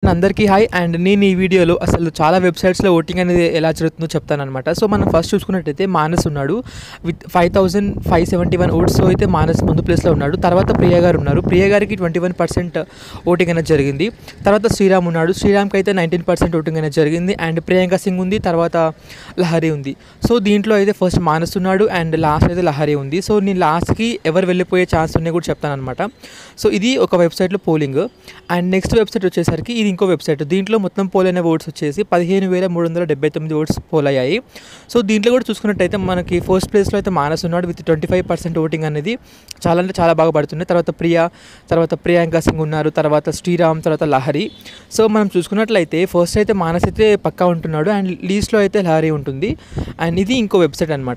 అందరికీ hi and నేను ఈ వీడియోలో అసలు చాలా వెబ్సైట్స్లో ఓటింగ్ అనేది ఎలా జరుగుతుందో చెప్తానమాట సో మనం ఫస్ట్ చూసుకున్నట్టయితే మానస్ ఉన్నాడు with five thousand five seventy one ఓట్స్తో అయితే మానస్ ముందు ప్లేస్లో ఉన్నాడు తర్వాత ప్రియ గారు ఉన్నారు ప్రియ గారికి ట్వంటీ వన్ పర్సెంట్ ఓటింగ్ అనేది జరిగింది తర్వాత శ్రీరామ్ ఉన్నాడు శ్రీరామ్కి అయితే నైన్టీన్ పర్సెంట్ ఓటింగ్ అనేది జరిగింది అండ్ ప్రియాంక సింగ్ ఉంది తర్వాత లహరి ఉంది సో దీంట్లో అయితే ఫస్ట్ మానస్ ఉన్నాడు అండ్ లాస్ట్ అయితే లహరి ఉంది సో నేను లాస్ట్కి ఎవరు వెళ్ళిపోయే ఛాన్స్ ఉన్నాయి కూడా చెప్తాను అనమాట సో ఇది ఒక వెబ్సైట్లో పోలింగ్ అండ్ నెక్స్ట్ వెబ్సైట్ వచ్చేసరికి ఇది ఇంకో వెబ్సైట్ దీంట్లో మొత్తం పోల్ అయిన ఓట్స్ వచ్చేసి పదిహేను వేల మూడు వందల డెబ్బై తొమ్మిది ఓట్స్ పోల్ అయ్యాయి సో దీంట్లో కూడా చూసుకున్నట్టయితే మనకి ఫస్ట్ ప్లేస్లో అయితే మానస్ ఉన్నాడు with twenty five percent voting అనేది చాలా అంటే చాలా బాగా పడుతుంది తర్వాత ప్రియా తర్వాత ప్రియాంక సింగ్ ఉన్నారు తర్వాత శ్రీరామ్ తర్వాత లహరి సో మనం చూసుకున్నట్లయితే ఫస్ట్ అయితే మానస్ అయితే పక్కా ఉంటున్నాడు అండ్ లీస్ట్లో అయితే లహరి ఉంటుంది అండ్ ఇది ఇంకో వెబ్సైట్ అనమాట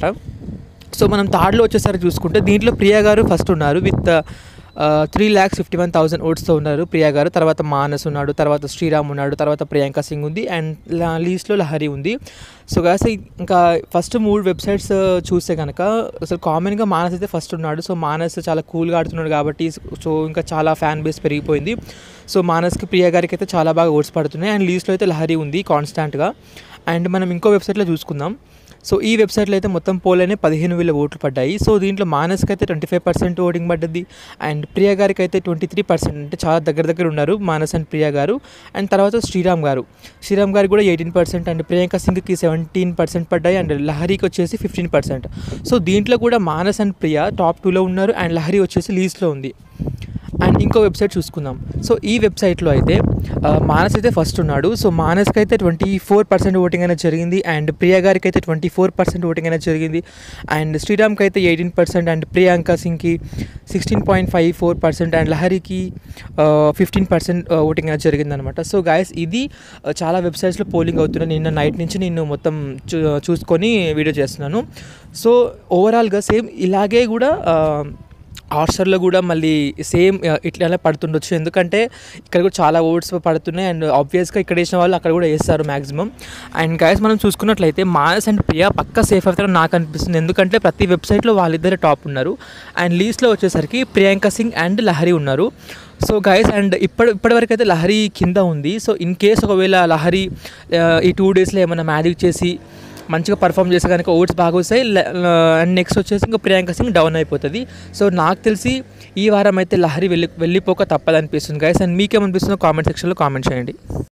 సో మనం థర్డ్లో వచ్చేసరికి చూసుకుంటే దీంట్లో ప్రియా గారు ఫస్ట్ ఉన్నారు with three lakhs fifty one thousand ఓట్స్తో ఉన్నారు ప్రియా గారు తర్వాత మానస్ ఉన్నాడు తర్వాత శ్రీరామ్ ఉన్నాడు తర్వాత ప్రియాంక సింగ్ ఉంది అండ్ లీస్ట్లో లహరి ఉంది సో గాస్ ఇంకా ఫస్ట్ మూడు వెబ్సైట్స్ చూస్తే కనుక అసలు కామన్గా మానస్ అయితే ఫస్ట్ ఉన్నాడు సో మానస్ చాలా కూల్గా ఆడుతున్నాడు కాబట్టి సో ఇంకా చాలా ఫ్యాన్ బేస్ పెరిగిపోయింది సో మానస్కి ప్రియా గారికి అయితే చాలా బాగా ఓట్స్ పడుతున్నాయి అండ్ లీస్ట్లో అయితే లహరి ఉంది కాన్స్టాంట్గా అండ్ మనం ఇంకో వెబ్సైట్లో చూసుకుందాం సో ఈ వెబ్సైట్లో అయితే మొత్తం పోలనే పదిహేను వేల ఓట్లు పడ్డాయి సో దీంట్లో మానస్కి అయితే ట్వంటీ ఫైవ్ పర్సెంట్ ఓటింగ్ పడ్డది అండ్ ప్రియా గారికి అయితే ట్వంటీ త్రీ పర్సెంట్ అంటే చాలా దగ్గర దగ్గర ఉన్నారు మానస్ అండ్ ప్రియా గారు అండ్ తర్వాత శ్రీరామ్ గారు శ్రీరామ్ గారికి కూడా ఎయిటీన్ పర్సెంట్ అండ్ ప్రియాంక సింగ్కి సెవెంటీన్ పర్సెంట్ పడ్డాయి అండ్ లహరికి వచ్చేసి ఫిఫ్టీన్ పర్సెంట్ సో దీంట్లో కూడా మానస్ అండ్ ప్రియా టాప్ టూలో ఉన్నారు అండ్ లహరి వచ్చేసి లీస్ట్లో ఉంది అండ్ ఇంకో వెబ్సైట్ చూసుకుందాం సో ఈ వెబ్సైట్లో అయితే ఆ, మానస్ అయితే ఫస్ట్ ఉన్నాడు సో మానస్కి అయితే ట్వంటీ ఫోర్ పర్సెంట్ ఓటింగ్ అనేది జరిగింది అండ్ ప్రియా గారికి అయితే ట్వంటీ ఫోర్ పర్సెంట్ ఓటింగ్ అనేది జరిగింది అండ్ శ్రీరామ్కి అయితే ఎయిటీన్ పర్సెంట్ అండ్ ప్రియాంక సింగ్కి sixteen point five four percent and లహరికి ఫిఫ్టీన్ పర్సెంట్ ఓటింగ్ అనేది జరిగిందనమాట సో గాయస్ ఇది ఆ, చాలా వెబ్సైట్స్లో పోలింగ్ అవుతున్నాయి నిన్న నైట్ నుంచి నేను మొత్తం చూ చూసుకొని వీడియో చేస్తున్నాను సో ఓవరాల్గా సేమ్ ఇలాగే కూడా ఆ, హాట్స్టార్లో కూడా మళ్ళీ సేమ్ ఇట్లానే పడుతుండొచ్చు ఎందుకంటే ఇక్కడ కూడా చాలా ఓట్స్ పడుతున్నాయి అండ్ ఆబ్వియస్గా ఇక్కడ వేసిన వాళ్ళు అక్కడ కూడా వేస్తారు మ్యాక్సిమం అండ్ గైస్ మనం చూసుకున్నట్లయితే మానస్ అండ్ ప్రియా పక్క సేఫ్ అవుతారని నాకు అనిపిస్తుంది ఎందుకంటే ప్రతి వెబ్సైట్లో వాళ్ళిద్దరే టాప్ ఉన్నారు అండ్ లీస్ట్లో వచ్చేసరికి ప్రియాంక సింగ్ అండ్ లహరి ఉన్నారు సో గైస్ అండ్ ఇప్పటి ఇప్పటివరకు అయితే లహరి కింద ఉంది సో ఇన్ కేస్ ఒకవేళ లహరి ఆ, ఈ టూ డేస్లో ఏమైనా మ్యాజిక్ చేసి మంచిగా పర్ఫామ్ చేస్తే కనుక ఓట్స్ బాగా వస్తాయి అండ్ నెక్స్ట్ వచ్చేసి ఇంకా ప్రియాంక సింగ్ డౌన్ అయిపోతుంది సో నాకు తెలిసి ఈ వారం అయితే లహరి వెళ్ళి వెళ్ళిపోక తప్పదనిపిస్తుంది గైస్ అండ్ మీకేమనిపిస్తుందో కామెంట్ సెక్షన్లో కామెంట్ చేయండి